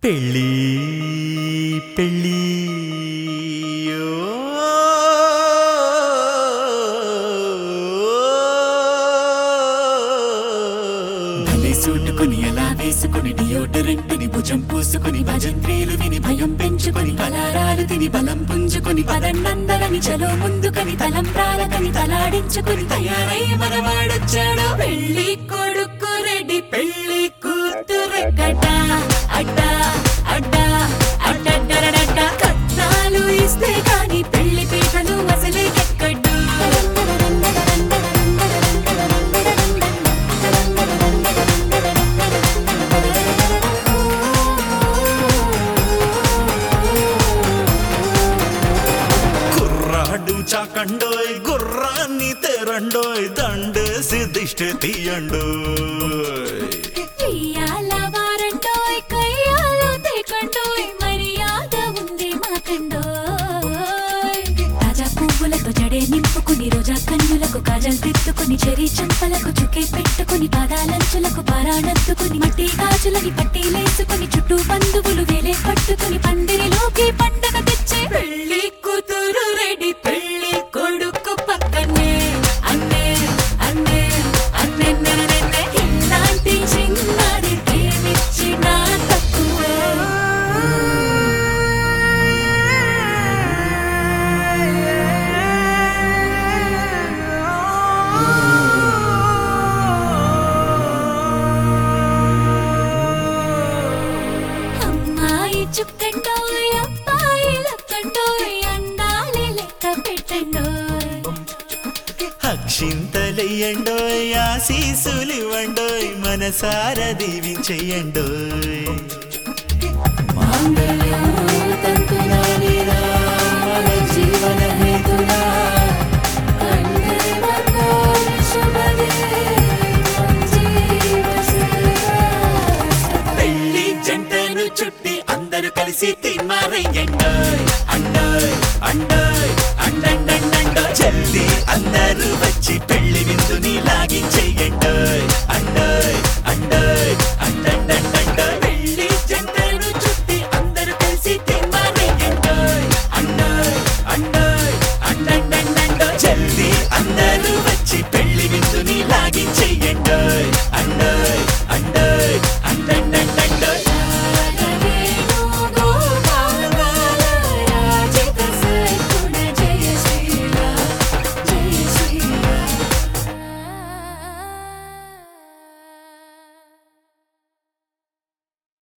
పెళ్ళి పెళ్ళి భలే సూటుకుని ఎలా వేసుకుని డియోడరెంట్ ని భుజం పూసుకుని భజంత్రీలు విని భయం పెంచుకుని పలారాలు తిని బలం పుంజుకుని పదండందరని చలో ముందుకని తలం ప్రాలకని తలాడించుకుని తయారై మనవాడొచ్చాడు పెళ్లి కొడుకు రెడ్డి పెళ్లి కూతురెక్కట అడ్డ అడ్డ అడ్డడ్డరడడ్డ కట్నాలు ఇస్తే గాని పెళ్లి పీటలు అసలే ఎక్కడ్డు కుర్రాడు చాకండోయ్ గుర్రాన్ని తెరండోయ్ దండేసి దిష్టి తీయండోయ్ ఇయ్యాల వారంటోయ్ కయ్యాలు తేకండోయ్ మర్యాద ఉంది మాకండోయ్ తాజా పువ్వులతో జడే నింపుకుని రోజా కన్నులకు కాజల్ తిట్టుకుని చెరి చంపలకు చుకే పెట్టుకుని పాదాలంచులకు పారాడద్దుకుని మట్టి గాజులని పట్టీలేసుకుని చుట్టూ బంధువులు వేలే పట్టుకుని పందిరిలోకి పండగ తెచ్చే పెళ్లి కూతురు రెడీ పెళ్లి కొడుకు పక్కనే అన్నే అన్నే అన్నే నెననెన్నే ఇలాంటి చిన్నారి ప్రేమించినా తక్కువే అమ్మాయి చుక్కండోయ్ అబ్బాయి లక్కండోయ్ అండాలి లెక్క పెట్టండోయ్ అక్షింతలెయ్యండోయ్ ఆశీసులివ్వండోయ్ మనసార దీవించెయ్యండోయ్ మాంగళ్యం తంతునానిరా మన జీవన హేతునా కండే మన్నోని శుభదే జీవ పెళ్లి జంటను చుట్టి అందరూ కలిసి తిన్మారయ్యండోయ్ అండోయ్ అండోయ్